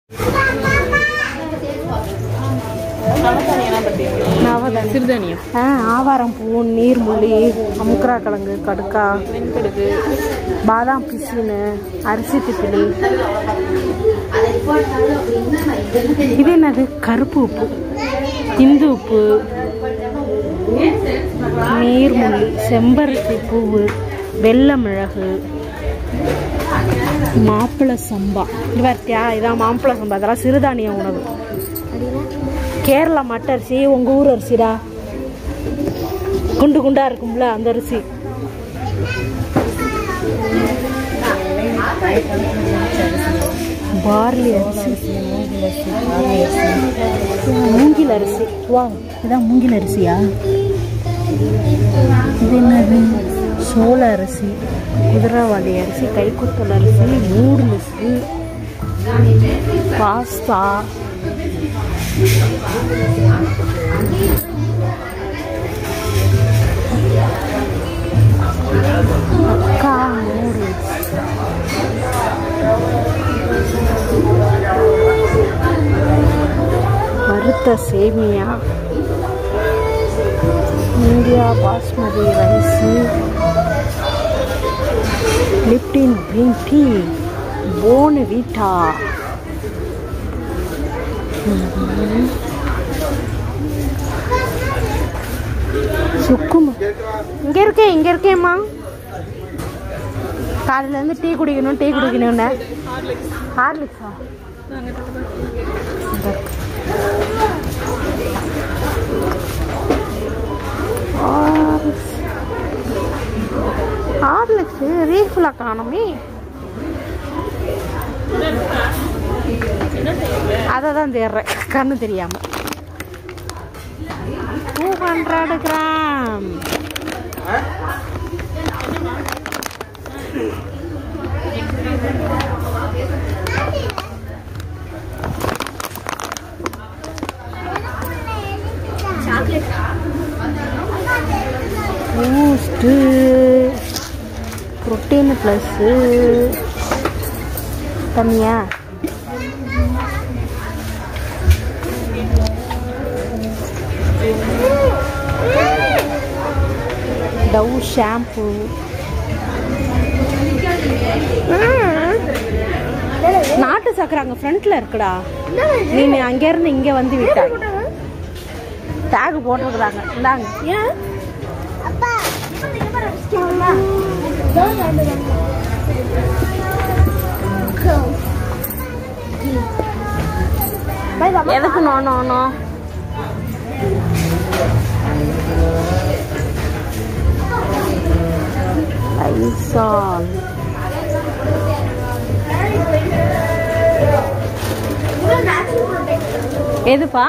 நவதானியம் சிறுதானியம் ஆ ஆவாரம் பூ நீர்முள்ளி அமுக்கரா கிழங்கு கடுக்கா வெண்கடுகு பாதாம் பிசினு அரிசி திப்பிலி இது என்னது கருப்பு உப்பு இந்து உப்பு நீர்முள்ளி செம்பருத்தி பூவு வெள்ளை மிளகு மாப்பிள்ளை சம்பா இது பார்த்தியா இதான் மாப்பிள்ளை சம்பா அதெல்லாம் சிறுதானிய உணவு கேரளா மட்ட அரிசி உங்க ஊர் அரிசிடா குண்டு குண்டா இருக்கும்ல அந்த அரிசி பார்லி அரிசி மூங்கில் அரிசி வா இதான் மூங்கில் அரிசியா இது என்னது சோள அரிசி குதிரைவாளி அரிசி கைக்குத்தல் அரிசி நூடுல்ஸு பாஸ்தா அக்கா நூடுல்ஸ் வறுத்த சேமியா India basmati rice Lipton green tea Bournvita சுக்குமா இங்கே இருக்கேன் இங்கே இருக்கேம்மா காலையிலேருந்து டீ குடிக்கணும் டீ குடிக்கணும்னு ஹார்லிக்ஸா ஹார்லிக்ஸ் ரீஃபுல்லாக காணுமே அதை தான் தேடுறேன் கண்ணு தெரியாம two hundred gram Boost protein plus தண்ணியா டவ் ஷாம்பு நாட்டு சக்கரை அங்கே ஃப்ரண்ட்ல இருக்குடா நீ அங்கேருந்து இங்கே வந்து விட்டாங்க டேக் போட்டிருக்குறாங்க இந்தாங்க ஏன் எதுக்கு நோ நோ நோ ஐசால் எதுப்பா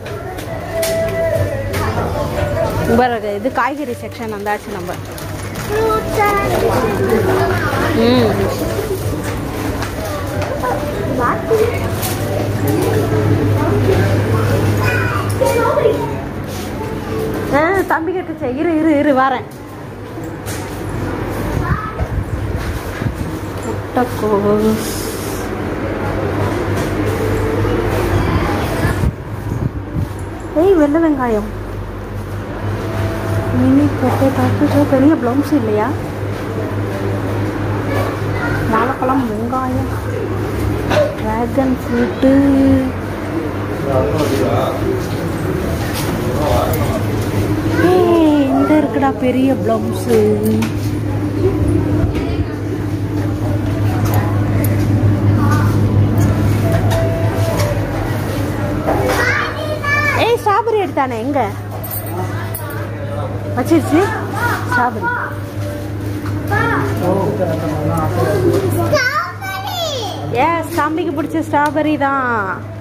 பாருங்க இது காய்கறி செக்ஷன் வந்தாச்சு நம்ம ம் ஆ, தம்பி கேட்டுச்சு இரு இரு இரு வரேன் முட்டைக்கோஸ் ஏய் வெள்ளை வெங்காயம் மினி பொட்டேட்டோ பெரிய ப்ளவுஸ் இல்லையா வாழைப்பழம் வெங்காயம் ட்ராகன் ஃப்ரூட்டு ஏய், இந்த இருக்குடா பெரிய ப்ளவுஸு ஏய் ஸ்ட்ராபெரி எடுத்தானே எங்க வச்சிருச்சு ஸ்ட்ராபெரி ஏ தம்பிக்கு பிடிச்ச ஸ்ட்ராபெரி தான்